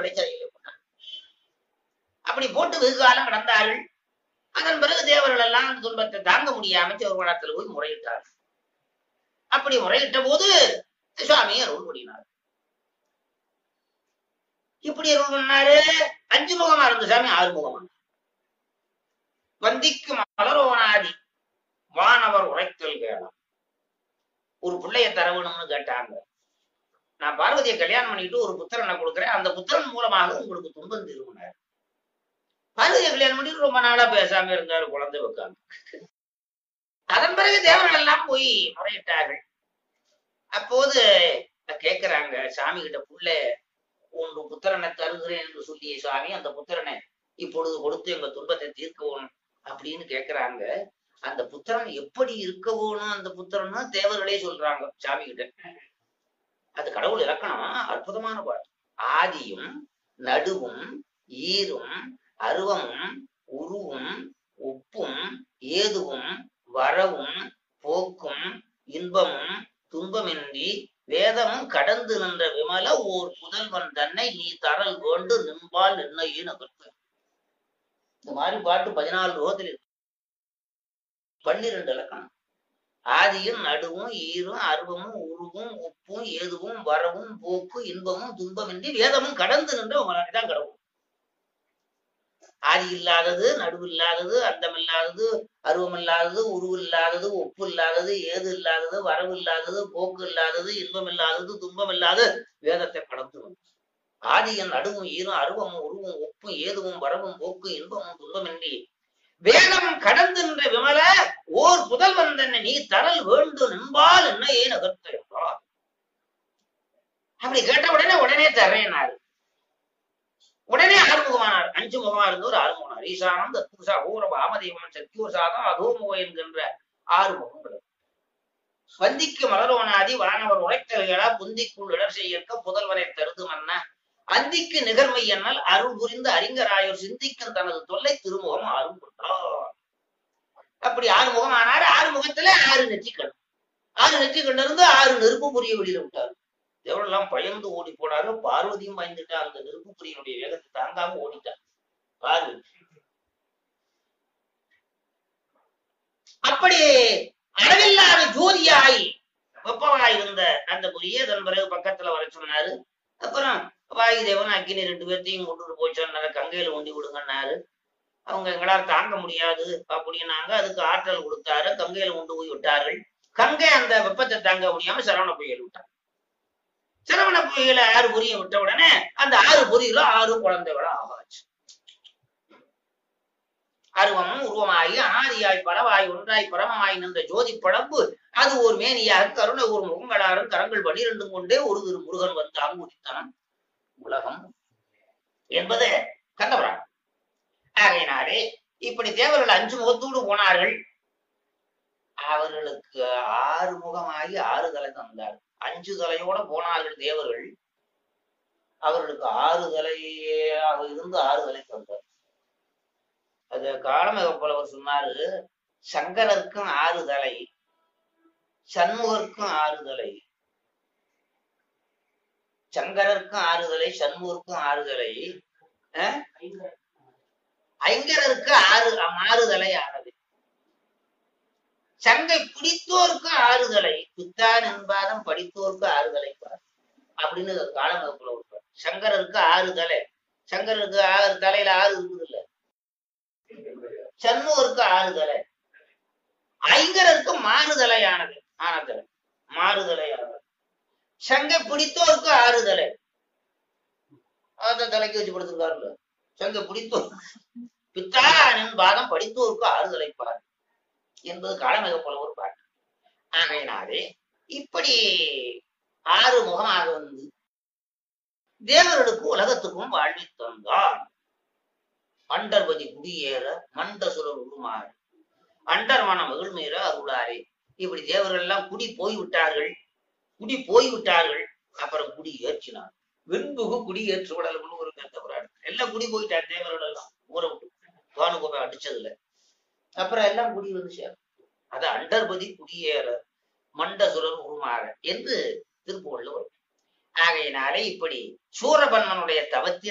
இடைச்சலையில போட்டாங்க அப்படி போட்டு வெகு காலம் கடந்தார்கள் அதன் பிறகு தேவர்கள் எல்லாம் அந்த துன்பத்தை தாங்க முடியாம சிவகுணத்தில் போய் முறையிட்டார் அப்படி முறையிட்ட போது சுவாமி அருள் பண்ணினார் இப்படி அருள் பண்ணாரு அஞ்சு முகமா இருந்த சாமி ஆறு முகமா வந்திக்கு மலரோனாதி வானவர் உரைத்தல் கேளாம் ஒரு பிள்ளைய தரவணும்னு கேட்டாங்க நான் பார்வதியை கல்யாணம் பண்ணிட்டு ஒரு புத்திரனை கொடுக்குறேன் அந்த புத்திரன் மூலமாக உங்களுக்கு துன்பம் திரும்பினார் பார்வதியை கல்யாணம் பண்ணிட்டு ரொம்ப நாளா பேசாம இருந்தாரு குழந்தை வைக்காம அதன் பிறகு தேவர்கள் எல்லாம் போய் முறையிட்டார்கள் அப்போது கேக்குறாங்க சாமி கிட்ட புள்ள ஒன்று புத்திரனை தருகிறேன் என்று சொல்லிய சுவாமி அந்த புத்திரனை இப்பொழுது கொடுத்து எங்க துன்பத்தை தீர்க்கவும் அப்படின்னு கேக்குறாங்க அந்த புத்திரன் எப்படி இருக்க வேணும் அந்த புத்திரன்னு தேவர்களே சொல்றாங்க சாமி கிட்ட அது கடவுள் இலக்கணம் அற்புதமான பாட்டு ஆதியும் நடுவும் ஈரும் அருவமும் உருவும் உப்பும் ஏதுவும் வரவும் போக்கும் இன்பமும் துன்பமின்றி வேதமும் கடந்து நின்ற விமல ஓர் புதல்வன் தன்னை நீ தரல் வேண்டு நின்பால் நின்னையே நகர்த்த இந்த மாதிரி பாட்டு பதினாலு ரோகத்தில் இருக்கு பன்னிரண்டு இலக்கணம் ஆதியும் நடுவும் ஈரும் அருவமும் உருவும் உப்பும் ஏதுவும் வரவும் போக்கு இன்பமும் துன்பமின்றி வேதமும் கடந்து நின்ற உங்களால் கடவுள் ஆதி இல்லாதது நடுவு இல்லாதது அந்தம் இல்லாதது அருவம் இல்லாதது உருவு இல்லாதது ஒப்பு இல்லாதது ஏது இல்லாதது வரவு இல்லாதது போக்கு இல்லாதது இன்பம் இல்லாதது துன்பம் இல்லாத வேதத்தை கடந்து வந்தது ஆதியின் நடுவும் ஈரும் அருவமும் உருவும் ஒப்பும் ஏதுவும் வரவும் போக்கு இன்பமும் துன்பமின்றி வேதம் கடந்து நின்ற விமல ஓர் புதல்வன் தன்னை நீ தரல் வேண்டும் என்பால் என்ன ஏன் அகர்த்த அப்படி கேட்ட உடனே உடனே தர்றேனாரு உடனே ஆறுமுகமானார் அஞ்சு முகமா இருந்தவர் ஆறுமுகனார் ஈசானம் தத்துசா ஊர வாமதேவன் சத்யோசாதம் அதோமுக என்கின்ற ஆறு முகங்கள் வந்திக்கு மலரோனாதி வானவர் உழைத்தல்களா புந்திக்குள் இடர் செய்யற்க புதல்வரை தருது மன்ன அந்திக்கு நிகர்மை எண்ணல் அருள் புரிந்த அறிஞராயோர் சிந்திக்கும் தனது தொல்லை திருமுகம் ஆறும் கொண்டார் அப்படி ஆறு முகம் ஆனார் ஆறு முகத்துல ஆறு நெற்றிக்கண் ஆறு நெற்றிக்கண் இருந்து ஆறு நெருப்பு புரிய வெளியில விட்டார் எவ்வளவு பயந்து ஓடி போனாரு பார்வதியும் பயந்துட்டா அந்த நெருப்பு புரியனுடைய வேகத்தை தாங்காம ஓடிட்டார் பார்வதி அப்படி அளவில்லாத ஜோதியாய் வெப்பமாய் இருந்த அந்த புரிய அதன் பிறகு பக்கத்துல வர சொன்னாரு அப்புறம் வாயுதேவன் அக்கினி ரெண்டு பேர்த்தையும் கொண்டு போய் சொன்னாரு கங்கையில உண்டி விடுங்கன்னாரு அவங்க எங்களால் தாங்க முடியாது அப்படின்னாங்க அதுக்கு ஆற்றல் கொடுத்தாரு கங்கையில கொண்டு போய் விட்டார்கள் கங்கை அந்த வெப்பத்தை தாங்க முடியாம சரவண புயல் விட்டார் சரவண புயல ஆறு பொரிய விட்ட உடனே அந்த ஆறு பொரியில ஆறு குழந்தைகளா ஆகாச்சு அருவமும் உருவமாகி அனாதியாய் பரவாய் ஒன்றாய் பரமமாய் நின்ற ஜோதி படப்பு அது ஒரு மேனியாக கருணை ஒரு முகங்களாரும் கரங்கள் பனிரெண்டும் கொண்டே ஒரு திரு முருகன் வந்து அங்குதித்தனம் உலகம் என்பது கண்டபுராணம் ஆகையினாலே இப்படி தேவர்கள் அஞ்சு முகத்தோடு போனார்கள் அவர்களுக்கு ஆறு முகமாகி ஆறு தலை தந்தார் அஞ்சு தலையோட போனார்கள் தேவர்கள் அவர்களுக்கு ஆறு தலையாக இருந்து ஆறு தலை தந்தார் அது காலமிக புலவர் சொன்னாரு சங்கரருக்கும் ஆறு தலை சண்முகருக்கும் ஆறு தலை சங்கரருக்கும் ஆறுதலை சண்முகருக்கும் ஆறுதலை ஐங்கரருக்கு ஆறு மாறுதலை ஆனது சங்கை பிடித்தோருக்கு ஆறுதலை பித்தான் என்பாதம் படித்தோருக்கு ஆறுதலை பார் அப்படின்னு காலமிகப்புல விட்டார் சங்கரருக்கு ஆறு தலை சங்கரருக்கு ஆறு தலையில ஆறு இருக்குது இல்ல சண்முகருக்கு ஆறு தலை ஐங்கரருக்கு மாறுதலையானது ஆனதலை மாறுதலையானது சங்கை பிடித்தோருக்கு ஆறுதலை அதான் தலைக்கு வச்சு படுத்திருக்காருல்ல சங்கை பிடித்தோர் பித்தானின் பாதம் படித்தோருக்கு ஆறுதலை பார் என்பது காலமிக போல ஒரு பாட்டு ஆகையினாலே இப்படி ஆறு முகமாக வந்து தேவர்களுக்கும் உலகத்துக்கும் வாழ்வி தந்தான் அண்டர்பதி குடியேற மண்ட சுரர் உருமாறு அண்டர் மன மகிழ்மீற அருளாரே இப்படி தேவர்கள் எல்லாம் குடி போய் விட்டார்கள் குடி போய் விட்டார்கள் அப்புறம் குடி ஏற்றினார் வெண்புகு குடி ஏற்று விடல்னு ஒரு கருத்தப்படுறாரு எல்லாம் குடி போயிட்டார் தேவர்கள் எல்லாம் ஊரை விட்டு பானுகோபை அடிச்சதுல அப்புறம் எல்லாம் குடி வந்து சேரும் அது அண்டர்பதி குடியேற மண்டசுரர் உருமாற என்று திருப்புகள்ல வரும் ஆகையினாலே இப்படி சூரபன்மனுடைய தவத்தின்